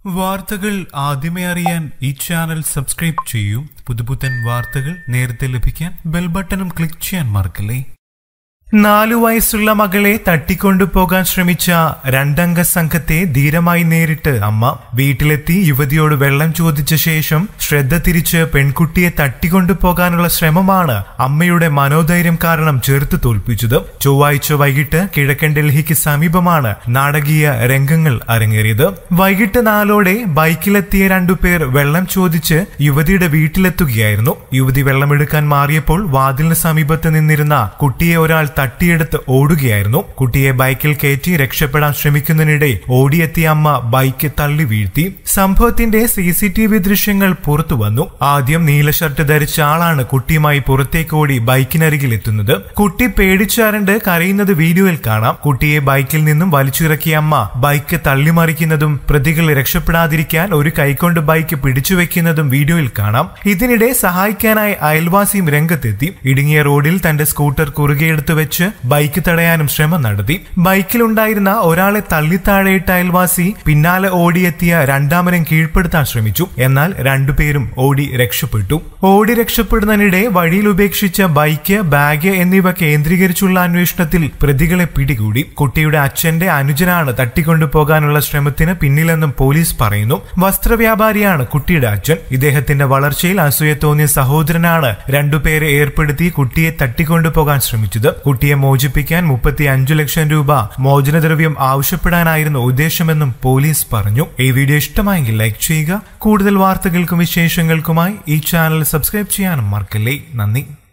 വാർത്തകൾ ആദ്യമേ അറിയാൻ ഈ ചാനൽ സബ്സ്ക്രൈബ് ചെയ്യൂ പുതുപുത്തൻ വാർത്തകൾ നേരത്തെ ലഭിക്കാൻ ബെൽ ബട്ടണും ക്ലിക്ക് ചെയ്യാൻ മറക്കല്ലേ നാലു വയസ്സുള്ള മകളെ തട്ടിക്കൊണ്ടുപോകാൻ ശ്രമിച്ച രണ്ടംഗ സംഘത്തെ ധീരമായി നേരിട്ട് അമ്മ വീട്ടിലെത്തി യുവതിയോട് വെള്ളം ചോദിച്ച ശേഷം ശ്രദ്ധ തിരിച്ച് പെൺകുട്ടിയെ തട്ടിക്കൊണ്ടുപോകാനുള്ള ശ്രമമാണ് അമ്മയുടെ മനോധൈര്യം കാരണം ചെറുത്ത് തോൽപ്പിച്ചത് ചൊവ്വാഴ്ച വൈകിട്ട് കിഴക്കൻ ഡൽഹിക്ക് സമീപമാണ് നാടകീയ രംഗങ്ങൾ അരങ്ങേറിയത് വൈകിട്ട് നാലോടെ ബൈക്കിലെത്തിയ രണ്ടുപേർ വെള്ളം ചോദിച്ച് യുവതിയുടെ വീട്ടിലെത്തുകയായിരുന്നു യുവതി വെള്ളമെടുക്കാൻ മാറിയപ്പോൾ വാതിലിന് സമീപത്ത് നിന്നിരുന്ന കുട്ടിയെ ഒരാൾ തട്ടിയെടുത്ത് ഓടുകയായിരുന്നു കുട്ടിയെ ബൈക്കിൽ കയറ്റി രക്ഷപ്പെടാൻ ശ്രമിക്കുന്നതിനിടെ ഓടിയെത്തിയ അമ്മ ബൈക്ക് തള്ളി വീഴ്ത്തി സംഭവത്തിന്റെ സി സി ടി വി ദൃശ്യങ്ങൾ പുറത്തു വന്നു ആദ്യം നീല ഷർട്ട് ധരിച്ച ആളാണ് കുട്ടിയുമായി പുറത്തേക്ക് ഓടി ബൈക്കിനരികിൽ എത്തുന്നത് കുട്ടി പേടിച്ചാരണ്ട് കരയുന്നത് വീഡിയോയിൽ കാണാം കുട്ടിയെ ബൈക്കിൽ നിന്നും വലിച്ചിറക്കിയ അമ്മ ബൈക്ക് തള്ളിമറിക്കുന്നതും പ്രതികൾ രക്ഷപ്പെടാതിരിക്കാൻ ഒരു കൈകൊണ്ട് ബൈക്ക് പിടിച്ചു വെക്കുന്നതും വീഡിയോയിൽ കാണാം ഇതിനിടെ സഹായിക്കാനായി അയൽവാസിയും രംഗത്തെത്തി ഇടുങ്ങിയ റോഡിൽ തന്റെ സ്കൂട്ടർ കുറുകെയെടുത്ത് വെച്ച് ബൈക്ക് തടയാനും ശ്രമം നടത്തി ബൈക്കിലുണ്ടായിരുന്ന ഒരാളെ തള്ളിത്താഴെയിട്ട അയൽവാസി പിന്നാലെ ഓടിയെത്തിയ രണ്ടാമനും കീഴ്പ്പെടുത്താൻ ശ്രമിച്ചു എന്നാൽ രണ്ടുപേരും ഓടി രക്ഷപ്പെട്ടു ഓടി രക്ഷപ്പെടുന്നതിനിടെ വഴിയിൽ ഉപേക്ഷിച്ച ബൈക്ക് ബാഗ് എന്നിവ കേന്ദ്രീകരിച്ചുള്ള അന്വേഷണത്തിൽ പ്രതികളെ പിടികൂടി കുട്ടിയുടെ അച്ഛന്റെ അനുജനാണ് തട്ടിക്കൊണ്ടുപോകാനുള്ള ശ്രമത്തിന് പിന്നിലെന്നും പോലീസ് പറയുന്നു വസ്ത്രവ്യാപാരിയാണ് കുട്ടിയുടെ അച്ഛൻ ഇദ്ദേഹത്തിന്റെ വളർച്ചയിൽ അസൂയ തോന്നിയ സഹോദരനാണ് രണ്ടുപേരെ ഏർപ്പെടുത്തി കുട്ടിയെ തട്ടിക്കൊണ്ടുപോകാൻ ശ്രമിച്ചത് കുട്ടിയെ മോചിപ്പിക്കാൻ മുപ്പത്തി അഞ്ചു ലക്ഷം രൂപ മോചനദ്രവ്യം ആവശ്യപ്പെടാനായിരുന്നു ഉദ്ദേശമെന്നും പോലീസ് പറഞ്ഞു ഈ വീഡിയോ ഇഷ്ടമായെങ്കിൽ ലൈക്ക് ചെയ്യുക കൂടുതൽ വാർത്തകൾക്കും വിശേഷങ്ങൾക്കുമായി ഈ ചാനൽ സബ്സ്ക്രൈബ് ചെയ്യാനും മറക്കല്ലേ നന്ദി